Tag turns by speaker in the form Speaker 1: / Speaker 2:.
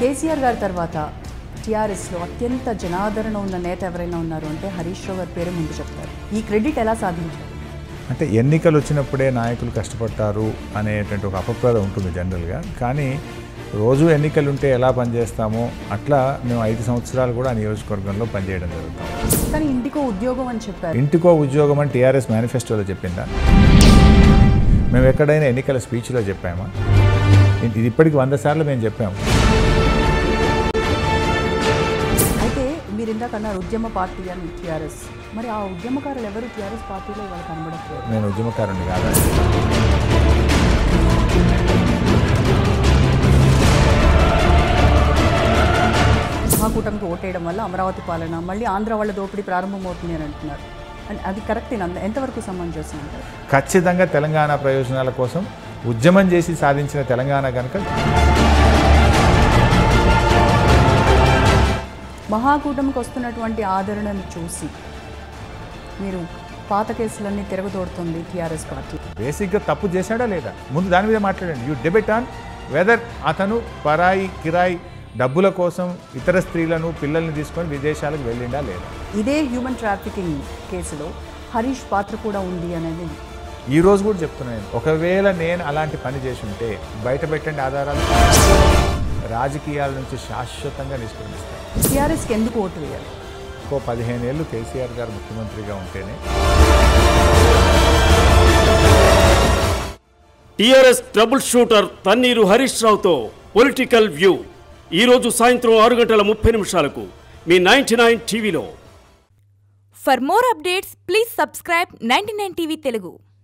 Speaker 1: కేసీఆర్ గారి తర్వాత టీఆర్ఎస్లో అత్యంత జనాదరణ ఉన్న నేత ఎవరైనా ఉన్నారు అంటే హరీష్ రావు గారి పేరు ముందు చెప్తారు ఈ క్రెడిట్ ఎలా సాధించారు
Speaker 2: అంటే ఎన్నికలు వచ్చినప్పుడే నాయకులు కష్టపడతారు అనేటువంటి ఒక అపప్రద ఉంటుంది జనరల్గా కానీ రోజు ఎన్నికలు ఉంటే ఎలా పనిచేస్తామో అట్లా మేము ఐదు సంవత్సరాలు కూడా ఆ నియోజకవర్గంలో పనిచేయడం జరుగుతాం
Speaker 1: కానీ ఇంటికో ఉద్యోగం అని చెప్పారు
Speaker 2: ఇంటికో ఉద్యోగం అని టీఆర్ఎస్ మేనిఫెస్టోలో చెప్పిందా మేము ఎక్కడైనా ఎన్నికల స్పీచ్లో చెప్పామా ఇది ఇప్పటికి వంద సార్లు మేము చెప్పాము
Speaker 1: అయితే మీరు ఇందాక అన్నారు ఉద్యమ పార్టీ అని టీఆర్ఎస్ మరి ఆ ఉద్యమకారులు ఎవరు టీఆర్ఎస్ పార్టీలో ఇవాళ కనబడట్లేదు
Speaker 2: నేను ఉద్యమకారుని కాదా
Speaker 1: మహాకూటమికి ఓటేయడం వల్ల అమరావతి పాలన మళ్ళీ ఆంధ్ర వాళ్ళ దోపిడీ ప్రారంభమవుతుంది అని అంటున్నారు అండ్ అది కరెక్ట్ ఎంతవరకు సమంజసం అంటారు
Speaker 2: ఖచ్చితంగా తెలంగాణ ప్రయోజనాల కోసం ఉద్యమం చేసి సాధించిన తెలంగాణ కనుక
Speaker 1: మహాకూటమికి వస్తున్నటువంటి ఆదరణను చూసి మీరు పాత కేసులన్నీ తిరగదోడుతుంది టీఆర్ఎస్ పార్టీ
Speaker 2: బేసిక్గా తప్పు చేశాడా లేదా ముందు దాని మీద మాట్లాడండి యూ డెబిట్ ఆన్ వెదర్ అతను పరాయి కిరాయి డబ్బుల కోసం ఇతర స్త్రీలను పిల్లల్ని తీసుకొని విదేశాలకు వెళ్ళిండా లేదా
Speaker 1: ఇదే హ్యూమన్ ట్రాఫికింగ్ కేసులో హరీష్ పాత్ర కూడా ఉంది అనేది
Speaker 2: ఈ రోజు కూడా చెప్తున్నాను ఒకవేళ నేను అలాంటి పని చేసి ఉంటే బయట పెట్టండి ఆధారాలు రాజకీయాల నుంచి శాశ్వతంగా నిష్క్రమిస్తాను
Speaker 1: టీఆర్ఎస్కి ఎందుకు ఓటు వేయాలి
Speaker 2: ఇంకో పదిహేను ఏళ్ళు కేసీఆర్ గారు ముఖ్యమంత్రిగా ఉంటేనే
Speaker 3: టీఆర్ఎస్ ట్రబుల్ షూటర్ తన్నీరు హరీష్ రావుతో పొలిటికల్ వ్యూ ఈరోజు సాయంత్రం ఆరు గంటల ముప్పై నిమిషాలకు మీ నైన్టీ నైన్ టీవీలో
Speaker 4: For more updates, please subscribe 99 TV Telugu.